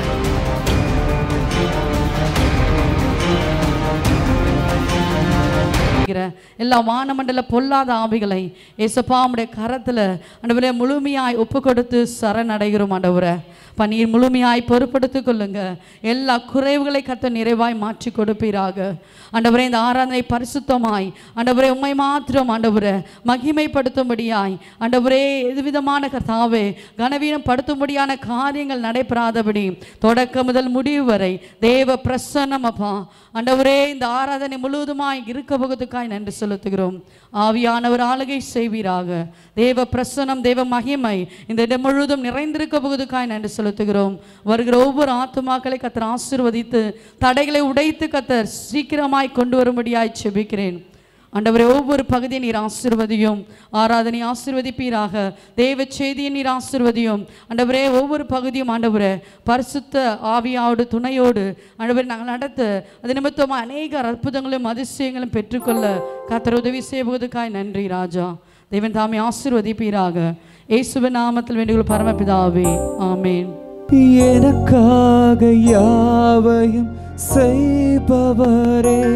இருக்கிற எல்லா வானமண்டல பொல்லாத ஆவிகளை ஏசப்பா உம்முடைய கரத்தில் ஆண்டவரே முழுமையாய் ஒப்பு கொடுத்து சரணடைகிறோம் ஆண்டவரே பன்னீர் முழுமையாய் பொறுப்படுத்திக் கொள்ளுங்க எல்லா குறைவுகளை கத்த நிறைவாய் மாற்றி கொடுப்பீராக ஆண்டவரே இந்த ஆராதனை பரிசுத்தமாய் ஆண்டவரே உண்மை மாத்திரம் ஆண்டவரே மகிமைப்படுத்தும்படியாய் ஆண்டவரே எதுவிதமான கர்த்தாவே கனவீனம் படுத்தும்படியான காரியங்கள் நடைபெறாதபடி தொடக்க முதல் முடிவு வரை தேவ பிரசன்னம் அப்பா ஆண்டவரே இந்த ஆராதனை முழுவதுமாய் இருக்க போகிறதுக்காய் நன்றி செலுத்துகிறோம் ஆவியானவர் ஆளுகை செய்வீராக தேவ பிரசனம் தேவ மகிமை இந்த இடம் முழுவதும் நிறைந்திருக்க போகிறதுக்காய் நன்றி செலுத்துகிறோம் வருகிற ஒவ்வொரு ஆத்துமாக்களை கத்தர் ஆசீர்வதித்து தடைகளை உடைத்து கத்தர் சீக்கிரமாய் கொண்டு வரும்படியாய் செபிக்கிறேன் ஆண்டவரே ஒவ்வொரு பகுதியை நீர் ஆசீர்வதியும் ஆராதனை ஆசீர்வதிப்பீராக தேவ செய்தியை நீர் ஆசீர்வதியும் ஆண்டவரே ஒவ்வொரு பகுதியும் ஆண்டவரே பரிசுத்த ஆவியாவோடு துணையோடு ஆண்டவரே நாங்கள் நடத்த அது நிமித்தமாக அநேக அற்புதங்களும் அதிசயங்களும் பெற்றுக்கொள்ள கத்தர் உதவி செய்வதற்காய் நன்றி ராஜா தேவன் தாமே ஆசீர்வதிப்பீராக இயேசுவின் நாமத்தில் வேண்டுகொள் பரமபிதாவே ஆமேன் எனக்காக யாவையும் செய்பவரே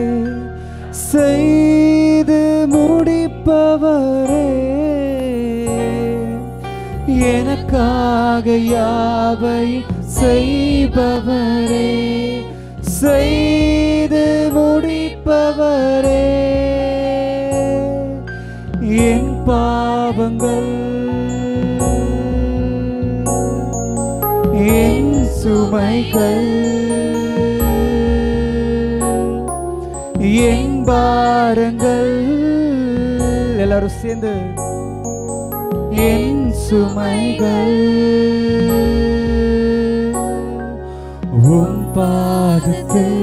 செய்து முடிப்பவரே எனக்காக யாவையும் செய்பவரே செய்து முடிப்பவரே என் பாவங்கள் என் சுமைகள் என் பாரங்கள் எல்லாரும் சேர்ந்து என் சுமைகள் உன் பாதத்தில்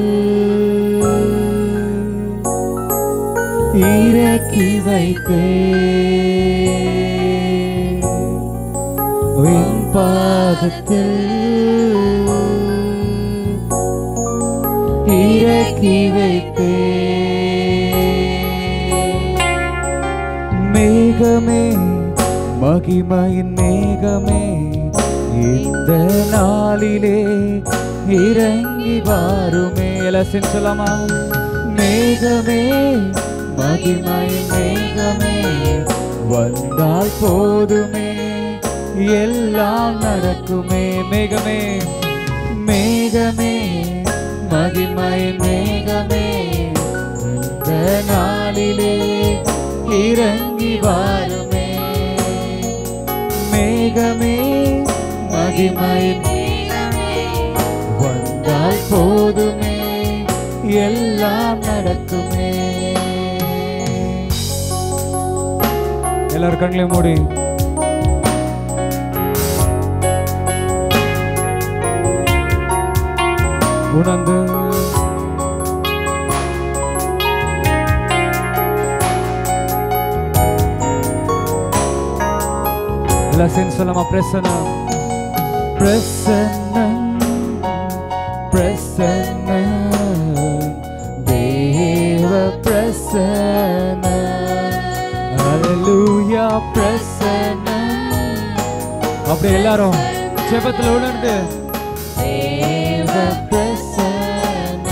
இறக்கி வைத்தே உன் பாதத்தில் இறக்கி வைத்தே மேகமே மகிமையின் மேகமே இந்த நாளிலே இறங்கி வாருமே எல்லாம் சொல்லாமா மேகமே மகிமையின் மேகமே வந்தால் போதுமே எல்லாம் நடக்குமே மேகமே மேகமே மகிமையின் மேகமே இந்த நாளிலே இறங்கி வாருமே மேகமே மகிமையின் வந்தால் போதுமே எல்லாம் நடக்குமே எல்லாரும் கண்களையும் மூடி உணர்ந்து எல்லாம் சேர்ந்து சொல்லாமா பிரசனம் பிரசன்னம் பிரசன்னம் தேவ பிரசன்னம் ஹalleluya பிரசன்னம் அப்படியே எல்லாரும் ஜெபத்துல உணர்ந்து தேவ பிரசன்னம்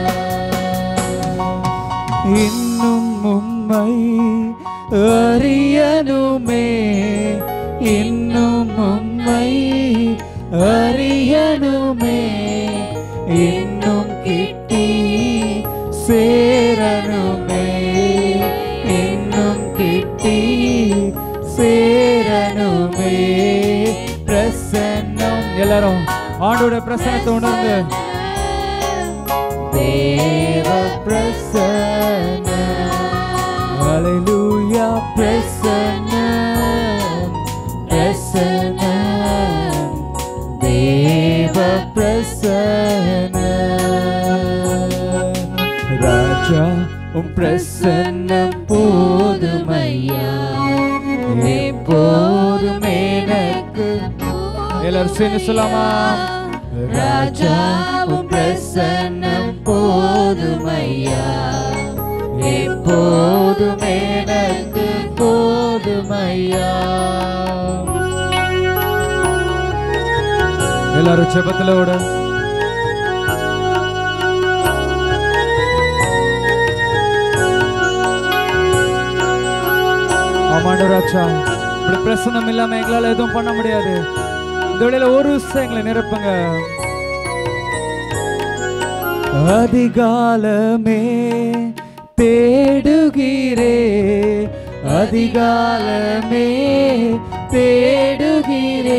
இன்னும் உம்மை அறியணுமே இன்னும் உம்மை அறியணுமே இன்னும் கிட்டி சேரணுமே இன்னும் கிட்டி சேரணுமே பிரசன்னம் எல்லாரும் ஆண்டோட பிரசன்னத்தை உணர்ந்து தேவ பிரசன்னம் ஹalleluya பிரசன்னம் பிரசன்னம் தேவ பிரசன்னம் ராஜா உம் பிரசன்னம் போதுமையா எப்போதும் எனக்கு எல்லாரும் சேர்ந்து சொல்லாமா ராஜாவும் பிரசன்னம் போதுமையா எப்போதும் எனக்கு போதுமையா எல்லாரும் செபத்துல விட ஆமாண்டவராச்சா இப்படி பிரசனம் இல்லாம எங்களால எதுவும் பண்ண முடியாது இந்த வேளையில ஒரு விஷயம் எங்களை நிரப்புங்க அதிகாலமே தேடுகிறே அதிகாலமே தேடுகிறே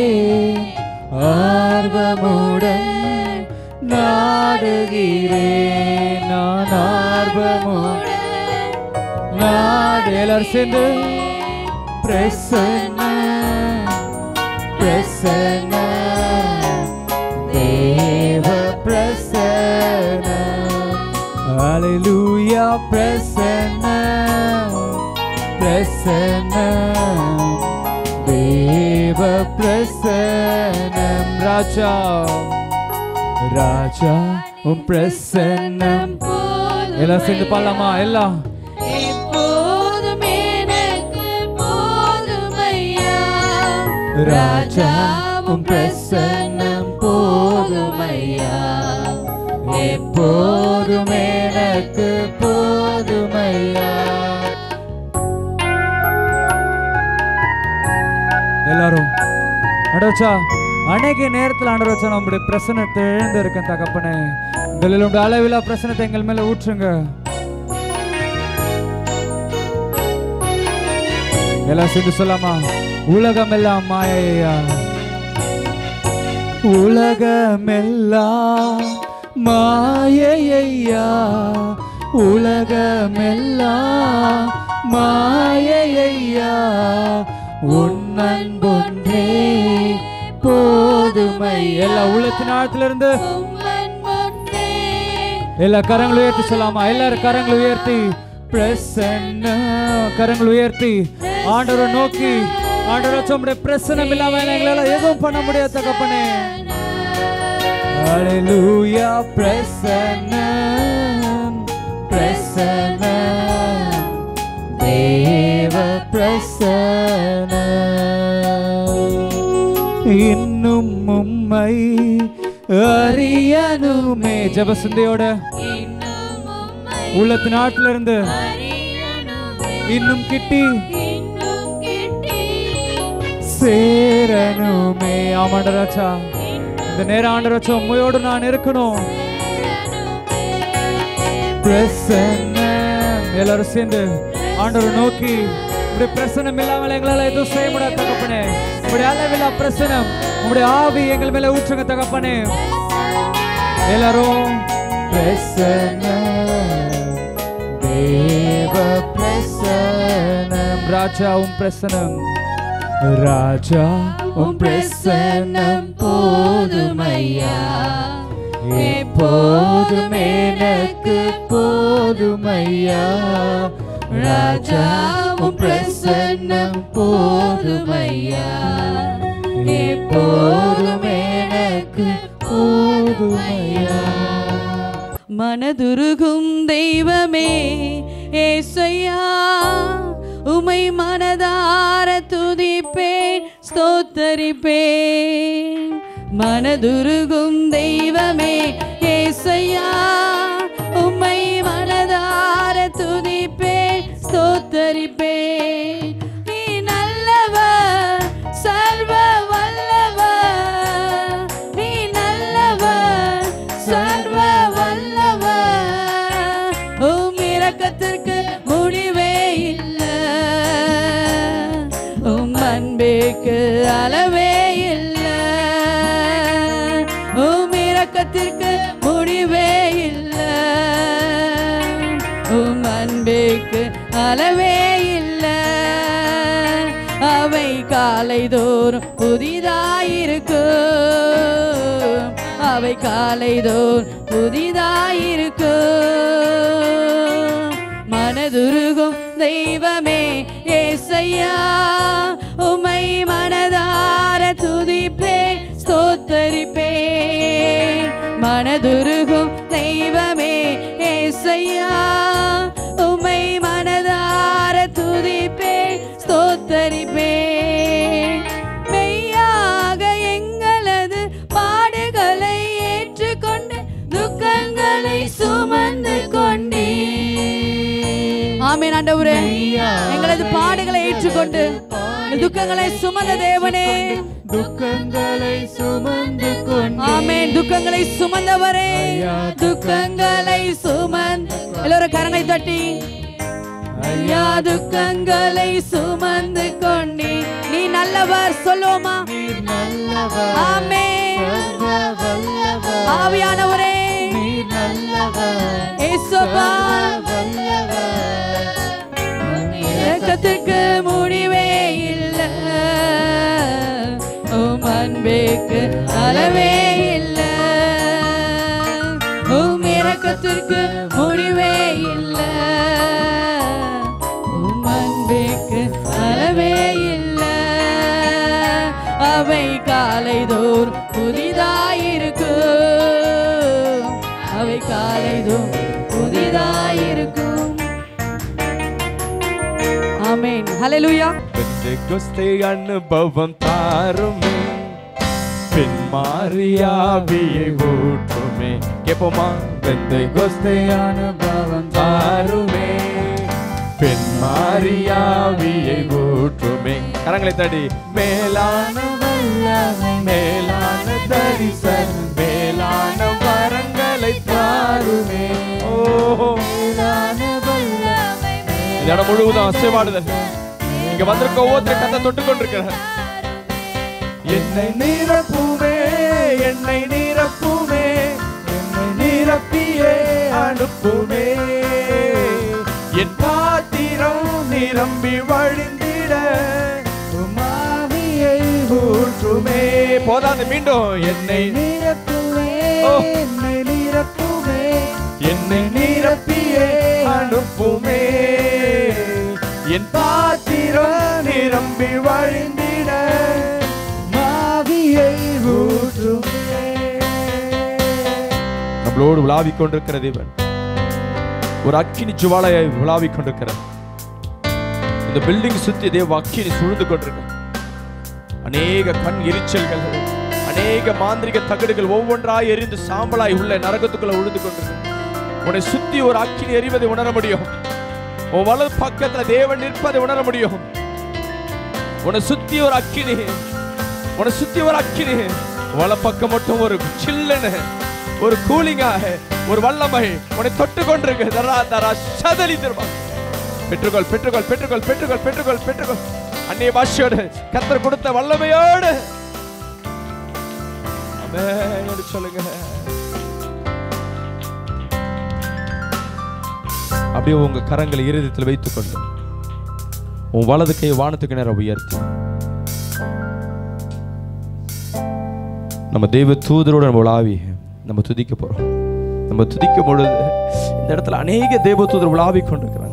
ஆர்வமுடன் நாடுகிறேன் நான் ஆர்வமுடன் நாடு எல்லாரும் சேர்ந்து பிரசன்ன பிரசன்ன தேவ பிரசன்ன ஹalleluya பிரசன்ன பிரசன்ன தேவ பிரசன்னம் ராஜா ராஜா உம் பிரசன்னம் எல்லாம் சேர்ந்து பாடலாமா எல்லாம் எப்போதும் எனக்கு போதுமையா ராஜா உம் பிரசன்னம் போதுமையா எப்போதும் எனக்கு போதுமையா எல்லாரும் அடோச்சா அநேக நேரத்தில் ஆண்டவச்சா நம்முடைய பிரசனத்தை எழுந்து இருக்கேன் தகப்பனே இந்த உடைய அளவிலா பிரசனத்தை எங்கள் மேல ஊற்றுங்க எல்லாம் சேர்ந்து சொல்லாமா உலகம் எல்லாம் மாயையா உலகமெல்லாம் மாயையா உலகமெல்லாம் மாயையா உன் அன்பொன்றே போதுமை எல்லா உள்ளத்தின் ஆழத்திலிருந்து எல்லா கரங்களும் உயர்த்தி சொல்லாமா எல்லாரும் கரங்களை உயர்த்தி பிரசன்ன கரங்களை உயர்த்தி ஆண்டவரை நோக்கி ஆண்டவரை உம்முடைய பிரசனம் இல்லாம எங்களால எதுவும் பண்ண முடியாது தகப்பனே ஹalleluya பிரசன்னம் பிரசன்னம் தேவ பிரசன்னம் இன்னும் உம்மை அறியணுமே ஜபசுந்தையோட உள்ளத்தின் ஆட்டில இருந்து இன்னும் கிட்டி சேரணுமே ஆமாண்டராச்சா இந்த நேரம் ஆண்டராச்சா உண்மையோடு நான் இருக்கணும் பிரசன்னம் எல்லாரும் சேர்ந்து ஆண்டவர் நோக்கி இப்படி பிரசனம் இல்லாமல் எங்களால எதுவும் செய்ய முடியாது தகப்பனே உங்களுடைய அளவில்லா பிரசனம் உங்களுடைய ஆவி எங்கள் மேல ஊற்றுங்க தகப்பனே எல்லாரும் பிரசன்னம் தேவ பிரசனம் ராஜா உம் பிரசனம் ராஜா உம் பிரசன்னம் போதுமையா எப்போதும் எனக்கு போதுமையா ராஜா உம் பிரசன்னம் போதுமையா எப்போதும் எனக்கு போதுமையா மனதுருகும் தெய்வமே ஏசையா உமை மனதார துதிப்பேன் ஸ்தோத்தரிப்பேன் மனதுருகும் தெய்வமே ஏசையா உம்மை மனதார துதிப்பேன் ஸ்தோத்தரிப்பேன் நீ நல்லவர் சர்வ வல்லவர் நீ நல்லவர் சர்வ வல்லவர் உம் இரக்கத்திற்கு முடிவே இல்லை உம் அன்பிற்கு அளவே இல்லை உம் இரக்கத்திற்கு முடிவே இல்லை உம் அன்பிற்கு அளவே இல்லை அவை காலை தோறும் புதிதாயிருக்கும் அவை காலை தோறும் புதிதாயிருக்கும் மனதுருகும் தெய்வமே ஏசையா உமை மனதார துதிப்பே ஸ்தோத்தரிப்பே மனதுருகும் தெய்வமே ஏசையா உமை மனதார துதிப்பே ஸ்தோத்தரிப்பே மெய்யாக எங்களது பாடுகளை ஏற்றுக்கொண்டு துக்கங்களை சுமந்து கொண்டே ஆமென் ஆண்டவரே எங்களது பாடுகளை ஏற்றுக்கொண்டு கொண்டு எங்கள் துக்கங்களை சுமந்த தேவனே துக்கங்களை சுமந்து கொண்டு ஆமென் துக்கங்களை சுமந்தவரே துக்கங்களை சுமந்த எல்லோரும் கரங்களை தட்டி ஐயா துக்கங்களை சுமந்து கொண்டு நீ நல்லவர் சொல்லுவோமா நீர் நல்லவர் ஆமென் சர்வ வல்லவர் ஆவியானவரே நீர் நல்லவர் ஏசப்பா வல்லவர் இரக்கத்துக்கு முடிவே இல்ல உம் அன்பேக்கு அளவே இல்ல உம் இரக்கத்திற்கு முடிவே இல்ல உம் அன்பேக்கு அளவே இல்ல அவை காலை தோறும் புதிதாயிருக்கு அவை காலை தோறும் புதிதாயிருக்கும் ஆமென் ஹalleluya பெந்தெகொஸ்தே அனுபவம் தாருமே பின் மாறியாவியை ஊற்றுமே கேப்போமா பெந்தெகொஸ்தே அனுபவம் தாருமே பின் மாறியாவியை ஊற்றுமே கரங்களை தடி மேலான வல்லமை மேலான தரிசன் மேலான வரங்களை தாருமே ஓ மேலான வல்லமை இந்த இடம் முழுவதும் அசைவாடுதல் இங்க வந்திருக்க ஒவ்வொருத்தரை கத்த தொட்டு கொண்டிருக்கிறார் என்னை நிரப்புமே என்னை நிரப்புமே என்னை நிரப்பியே அனுப்புமே என் பாத்திரம் நிரம்பி வழிந்திட உமாவியை ஊற்றுமே போதாது மீண்டும் என்னை நிரப்புமே ஓ. என்னை நிரப்புமே என்னை நிரப்பியே அனுப்புமே என் பாத்திரம் நிரம்பி வழிந்திட மாவியை ஊற்றுமே நம்மளோடு விளாவிக் கொண்டிருக்கிற தேவன் ஒரு அக்கினி ஜுவாலையை விளாவிக் கொண்டிருக்கிறார் இந்த பில்டிங் சுத்தி தேவ அக்கினி சுழ்ந்து கொண்டிருக்க அநேக கண் எரிச்சல்கள் அநேக மாந்திரிக தகடுகள் ஒவ்வொன்றாய் எரிந்து சாம்பலாய் உள்ள நரகத்துக்குள்ள உழுந்து கொண்டிருக்கு உன்னை சுத்தி ஒரு அக்கினி எரிவதை உணர முடியும் உன் வலது பக்கத்துல தேவன் நிற்பதை உணர முடியும் உன்னை சுத்தி ஒரு அக்கினி உன்னை சுத்தி ஒரு அக்கினி வல பக்கம் மட்டும் ஒரு சில்லுன்னு ஒரு கூலிங்காக ஒரு வல்லமை உன்னை தொட்டு கொண்டிருக்கு தரா தரா சதலி திரும்ப பெற்றுக்கொள் பெற்றுக்கொள் பெற்றுக்கொள் பெற்றுக்கொள் பெற்றுக்கொள் பெற்றுக்கொள் அந்நிய பாஷையோடு கத்தர் கொடுத்த வல்லமையோடு ஆமென் சொல்லுங்க அப்படியே உங்க கரங்களை இருதயத்தில் வைத்துக் கொண்டு உன் வலது கை வானத்துக்கு நேரம் உயர்த்தி நம்ம தெய்வ தூதரோட நம்ம உலாவி நம்ம துதிக்க போறோம் நம்ம துதிக்கும் பொழுது இந்த இடத்துல அநேக தெய்வ தூதர் உலாவி கொண்டிருக்கிறாங்க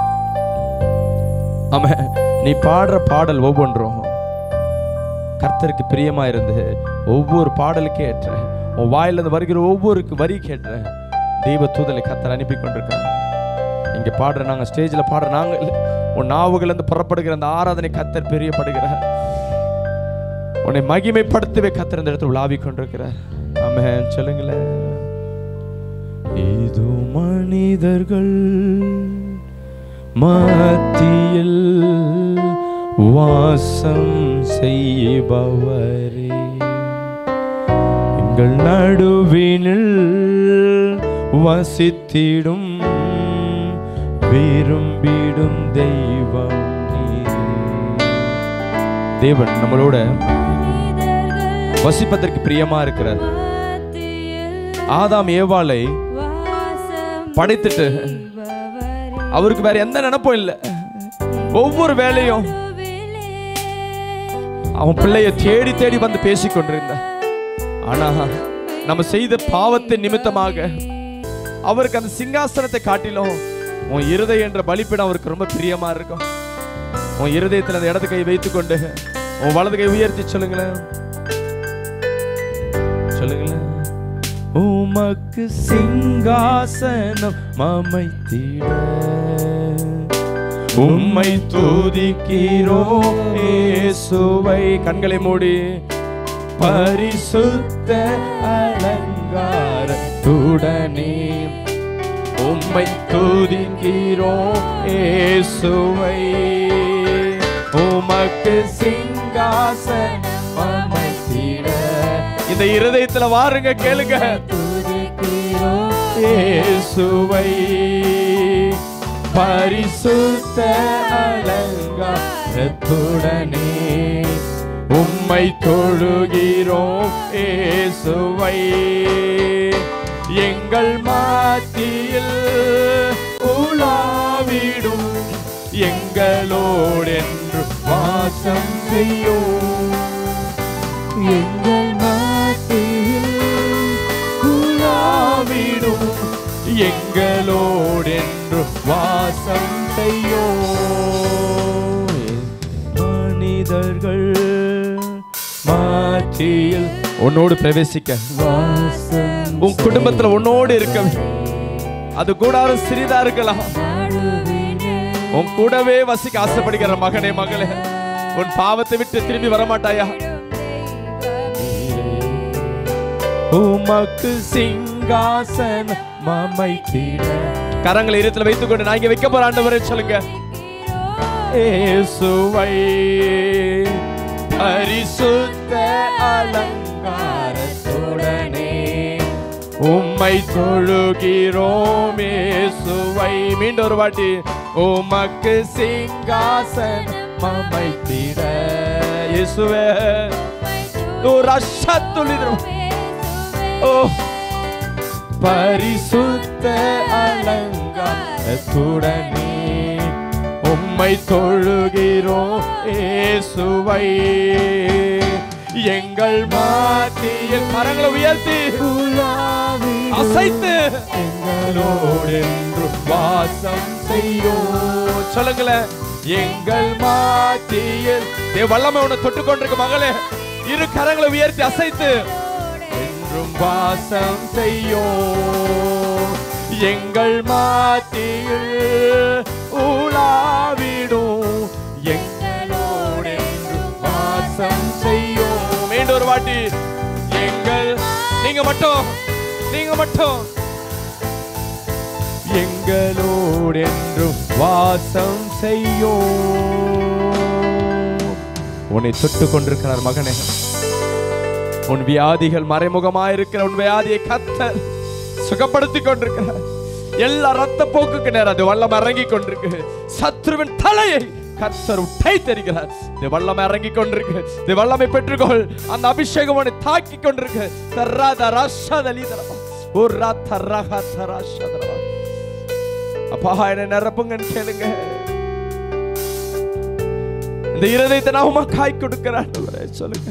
ஆமா நீ பாடுற பாடல் ஒவ்வொன்றும் கர்த்தருக்கு பிரியமா இருந்து ஒவ்வொரு பாடலுக்கு ஏற்ற உன் வாயிலிருந்து வருகிற ஒவ்வொரு வரிக்கு ஏற்ற தெய்வ தூதலை கர்த்தர் அனுப்பி கொண்டிருக்காங்க இங்க பாடுற நாங்க ஸ்டேஜ்ல பாடுற நாங்க இல்ல. உன் நாவுகள் இருந்து புறப்படுகிற அந்த ஆராதனை கத்தர் பெரியப்படுகிறார் உன்னை மகிமைப்படுத்தவே கத்தர் இந்த இடத்துல உலாவிக் கொண்டிருக்கிறார் ஆமென் சொல்லுங்களேன் இது மனிதர்கள் மத்தியில் வாசம் செய்பவரே எங்கள் நடுவினில் வசித்திடும் விரும்பிடும் தெய்வம் நீரே. தேவன் நம்மளோட வசிப்பதற்கு பிரியமா இருக்கிறார் ஆதாம் ஏவாளை படைத்துட்டு அவருக்கு வேற எந்த நினைப்பும் இல்லை ஒவ்வொரு வேலையும் அவன் பிள்ளைய தேடி தேடி வந்து பேசிக் கொண்டிருந்தான் ஆனா நம்ம செய்த பாவத்தின் நிமித்தமாக அவருக்கு அந்த சிங்காசனத்தை காட்டிலும் உன் இருதயம் என்ற பலிப்பிடம் அவருக்கு ரொம்ப பிரியமா இருக்கும் உன் இருதயத்தில் அந்த இடது கை வைத்துக்கொண்டு உன் வலது கை உயர்த்தி சொல்லுங்களேன் சொல்லுங்களேன் உமக்கு சிங்காசனம் அமைத்திட உம்மை துதிக்கிறோ இயேசுவை கண்களை மூடி பரிசுத்த அலங்காரத்துடனே உம்மை துதிக்கிறோ இயேசுவை உமக்கு சிங்காசனம் அமைத்திட இந்த இருதயத்துல வாருங்க கேளுங்க இயேசுவை பரிசுத்த அலங்காரத்துடனே உம்மை தொழுகிறோம் இயேசுவை எங்கள் மாத்தியில் உலாவிடும் எங்களோடென்று வாசம் செய்யும் எங்கள் மாத்தியில் உலாவிடும் எங்களோடென்று வாசம் செய்யும் மனிதர்கள் மாற்றியில் உன்னோடு பிரவேசிக்க உன் குடும்பத்துல உன்னோடு இருக்க அது கூடாரம் சிறிதா இருக்கலாம் உன் கூடவே வசிக்க ஆசைப்படுகிற மகனே மகளே உன் பாவத்தை விட்டு திரும்பி வரமாட்டாயா உமக்கு சிங்காசனம் அமைத்திட கரங்களை இருத்துல வைத்துக் கொண்டு நான் இங்க வைக்க போற ஆண்டவரே சொல்லுங்க இயேசுவை பரிசுத்த அலங்காரத்துடனே உம்மை தொழுகிறோம் இயேசுவை மீண்டும் ஒரு வாட்டி உமக்கு சிங்காசனம் அமைத்திட இயேசுவே ஒரு அஷத்துளிரும் ஓ பரிசுத்த அலங்காரத்துடனே உம்மை தொழுகிறோம் இயேசுவை எங்கள் மாத்தியில் கரங்களை உயர்த்தி அசைத்து எங்களோடு என்று வாசம் செய்யும் சொல்லுங்களேன் எங்கள் மாத்தியில் ஏ வல்லமை உன்னை தொட்டு கொண்டிருக்க மகளே இரு கரங்களை உயர்த்தி அசைத்து என்றும் வாசம் செய்யும் எங்கள் மாத்தியில் உலாவிடும் எங்களோடு என்றும் வாசம் செய்யும் மீண்டும் ஒரு வாட்டி எங்கள் நீங்க மட்டும் நீங்க மட்டும் எங்களோடு என்றும் வாசம் செய்யும் உன்னை தொட்டு கொண்டிருக்கிறார் மகனே உன் வியாதிகள் மறைமுகமாக இருக்கிற உன் வியாதியை கத்தர் சுகப்படுத்தி கொண்டிருக்கிறார் எல்லா ரத்த போக்குக்கு நேரம் அது வல்லம் இறங்கி கொண்டிருக்கு சத்ருவின் தலையை கர்த்தர் உட்டை தெரிகிறார் இது வல்லம் இறங்கி கொண்டிருக்கு இது வல்லமை பெற்றுக்கொள் அந்த அபிஷேகம் உன்னை தாக்கி கொண்டிருக்கு தர்ராத ராஷாதலி தரவா ஒரு ராத்த ரகா தராஷாதரவா அப்பா என்னை நிரப்புங்கன்னு கேளுங்க இந்த இருதயத்தை நான் உமக்காய் கொடுக்கிறேன் சொல்லுங்க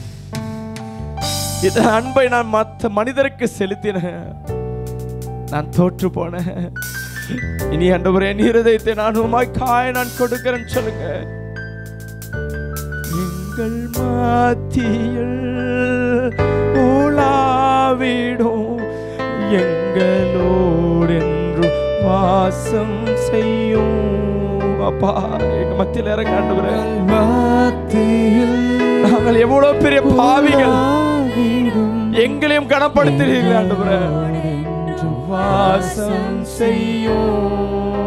இந்த அன்பை நான் மற்ற மனிதருக்கு செலுத்தினேன் நான் தோற்று போனேன் இனி ஆண்டவரே என் இருதயத்தை நான் உமக்காய் நான் கொடுக்கிறேன்னு சொல்லுங்க எங்கள் மாத்தியில் உலாவிடும் எங்களோடு என்று வாசம் செய்யும் அப்பா எங்க மத்தியில் இறங்க ஆண்டவரே நாங்கள் எவ்வளவு பெரிய பாவிகள் எங்களையும் கனப்படுத்துகிறீர்கள் ஆண்டவரே வாசம் செய்யும்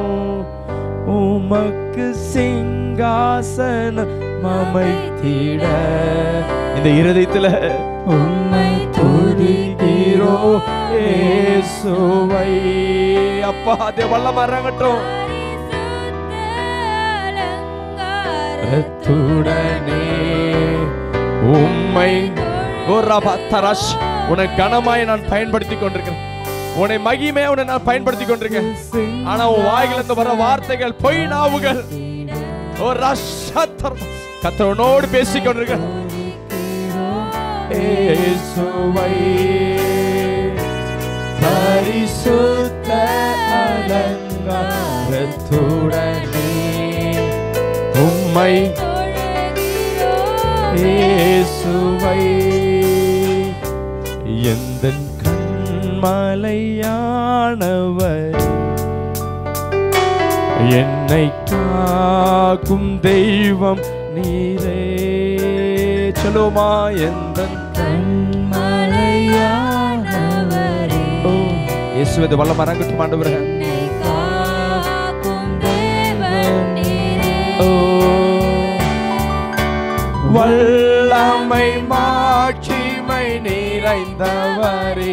உமக்கு சிங்காசனம் அமைத்திட இந்த இருதயத்துல உம்மை துதிக்கிறோ இயேசுவை அப்பா அதே வல்லம் இறங்கட்டும் ரத்துடனே உம்மை ஒரு தராஷ் உன்னை கனமாய் நான் பயன்படுத்தி கொண்டிருக்கிறேன் உன்னை மகிமே உன்னை நான் பயன்படுத்தி கொண்டிருக்கேன் ஆனா உன் வாயிலிருந்து வர வார்த்தைகள் பொய் நாவுகள் ஒரு ரஷத்தர் கத்தவனோடு பேசிக் கொண்டிருக்கிறேன் இயேசுவை பரிசுத்த அலங்காரத்துடனே உம்மை இயேசுவை எந்த கண்மலையானவர் என்னை காக்கும் தெய்வம் நீரே சொல்லுமா எந்த ஓ இயேசுவது வல்ல மரங்கட்டும் ஆண்டவரே ஓ வல்லமை மாட்சிமை நிறைந்தவரே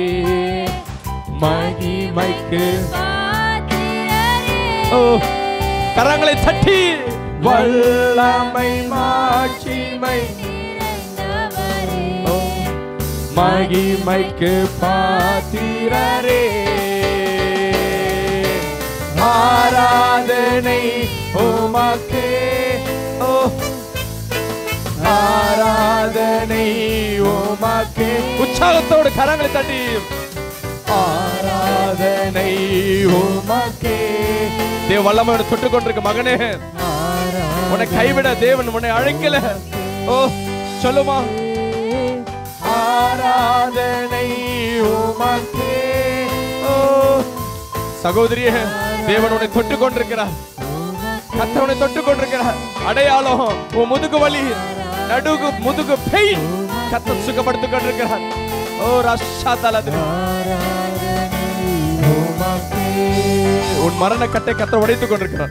மகிமைக்கு ஓ கரங்களை தட்டி வல்லமை மாட்சிமை ஓ, மகிமைக்கு பாத்திரரே ஆராதனை உமக்கே ஓ ஆராதனை உமக்கே உற்சாகத்தோடு கரங்களை தட்டி ஆராதனை உமக்கே தேவ வல்லமையோட தொட்டு கொண்டிருக்க மகனே உன்னை கைவிட தேவன் உன்னை அழைக்கல ஓ சொல்லுமா ஆராதனை உமக்கே ஓ சகோதரியே தேவன் உன்னை தொட்டு கொண்டிருக்கிறார் கத்தர் உன்னை தொட்டு கொண்டிருக்கிறார் அடையாளம் உன் முதுகு வலி நடுகு முதுகு பெயின் கத்தர் சுகப்படுத்திக் கொண்டிருக்கிறார் ஓ ரஷா தலது உன் மரண கட்டை கத்தர் உடைத்துக் கொண்டிருக்கிறார்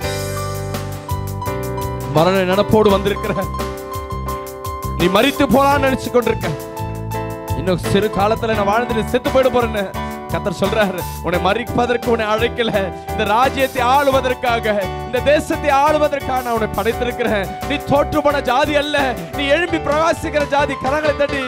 மரண நினப்போடு வந்திருக்கிற நீ மரித்து போலான்னு நினைச்சு கொண்டிருக்க இன்னும் சிறு காலத்துல நான் வாழ்ந்துட்டு செத்து போயிட போறேன்னு கத்தர் சொல்றாரு உன்னை மறிப்பதற்கு உன்னை அழைக்கல இந்த ராஜ்யத்தை ஆளுவதற்காக இந்த தேசத்தை ஆளுவதற்காக நான் உன்னை படைத்திருக்கிறேன் நீ தோற்று போன ஜாதி அல்ல நீ எழும்பி பிரகாசிக்கிற ஜாதி கரங்களை தட்டி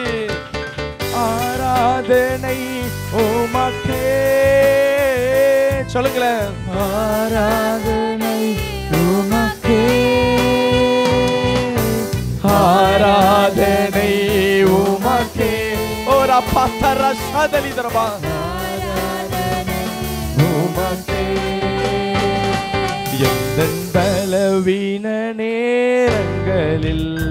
ஆராதனை உமக்கே சொல்லுங்களேன் ஆராதனை உமக்கே ஆராதனை உமக்கே ஒரு பத்தர சதலி தரமா உமக்கே எந்த பலவீன நேரங்களில்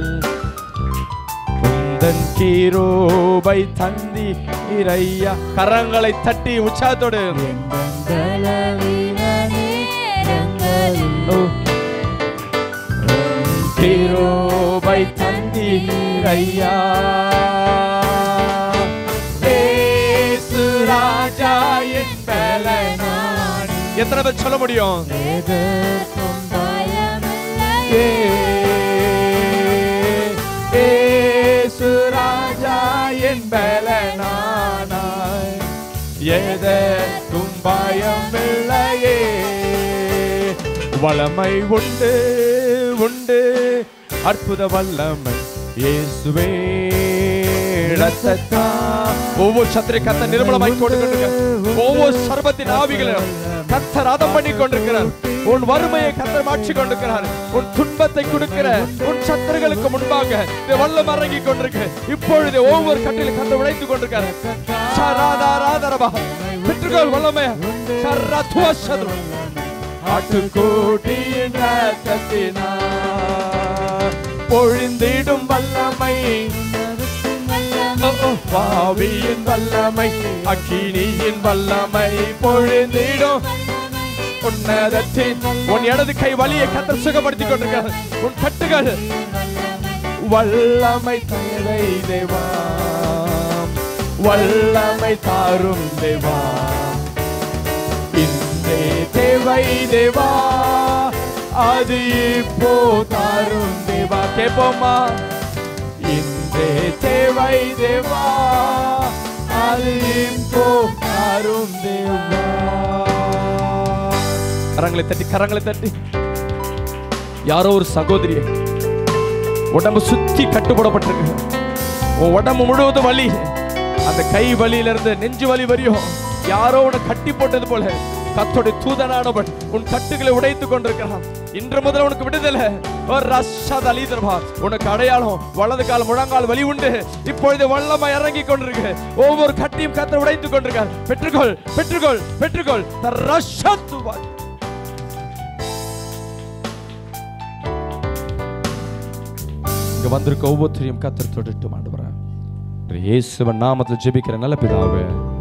உந்தன் கீரோபை தந்தி இறையா கரங்களை தட்டி உற்சாகத்தோடு ஓ. கிருபை தந்தீரையா ஏசு ராஜா என் பலனான். எத்தனை பேர் சொல்ல முடியும் ஏ, ஏசு ராஜா என் பலனானாய் எதற்கும் பயம் இல்லையே வளமை உண்டு உண்டு அற்புத வல்லமை இயேசுவே ரத்தத்தா ஒவ்வொரு சத்திரை கத்த நிர்மலமாய் கொண்டிருக்க ஒவ்வொரு சர்பத்தின் ஆவிகளும் கத்த ரதம் பண்ணி கொண்டிருக்கிறார் உன் வறுமையை கத்தர் மாற்றி கொண்டிருக்கிறார் உன் துன்பத்தை கொடுக்கிற உன் சத்துருகளுக்கு முன்பாக இந்த வல்லம் இறங்கி கொண்டிருக்கு இப்பொழுது ஒவ்வொரு கட்டிலும் கத்த உழைத்து கொண்டிருக்கிறார் சராதா ராதரபா பெற்றுக்கொள் வல்லமை சரத்துவ சதுரு ஆட்டுக்கூட்டியின் ரத்தத்தினார் பொழிந்திடும் வல்லமை ஓ, ஓ, பாவியின் வல்லமை அக்கினியின் வல்லமை பொழிந்திடும் உன்னதத்தின் உன் இடது கை வலியை கத்தர் சுகப்படுத்திக் கொண்டிருக்கிறார் உன் கட்டுகள் வல்லமை தேவை தேவா வல்லமை தாரும் தேவா இன்றே தேவை தேவா அது இப்போ தாரும் தேவா கேட்போமா இன்றே தேவை தேவா அது இப்போ தாரும் தேவா கரங்களை தட்டி கரங்களை தட்டி யாரோ ஒரு சகோதரியை உடம்பு சுத்தி கட்டுப்படப்பட்டிருக்கு உன் உடம்பு முழுவதும் வலி அந்த கை வலியில இருந்து நெஞ்சு வலி வரையும் யாரோ உன்னை கட்டி போட்டது போல கத்தோட தூதனானவன் உன் கட்டுகளை உடைத்துக் கொண்டிருக்கிறான் இன்று முதல் உனக்கு விடுதலை ஒரு ரஷாத் அலிதர்பா உனக்கு அடையாளம் வலது கால் முழங்கால் வலி உண்டு இப்பொழுது வல்லமா இறங்கி கொண்டிருக்கு ஒவ்வொரு கட்டியும் கத்த உடைத்துக் கொண்டிருக்கார் பெற்றுக்கொள் பெற்றுக்கொள் பெற்றுக்கொள் த ரஷத்துவா இங்க வந்திருக்க ஒவ்வொருத்தரையும் கத்தர் தொட்டுட்டு ஆண்டவரே இயேசுவன் நாமத்தில் ஜெபிக்கிற நல்ல பிதாவே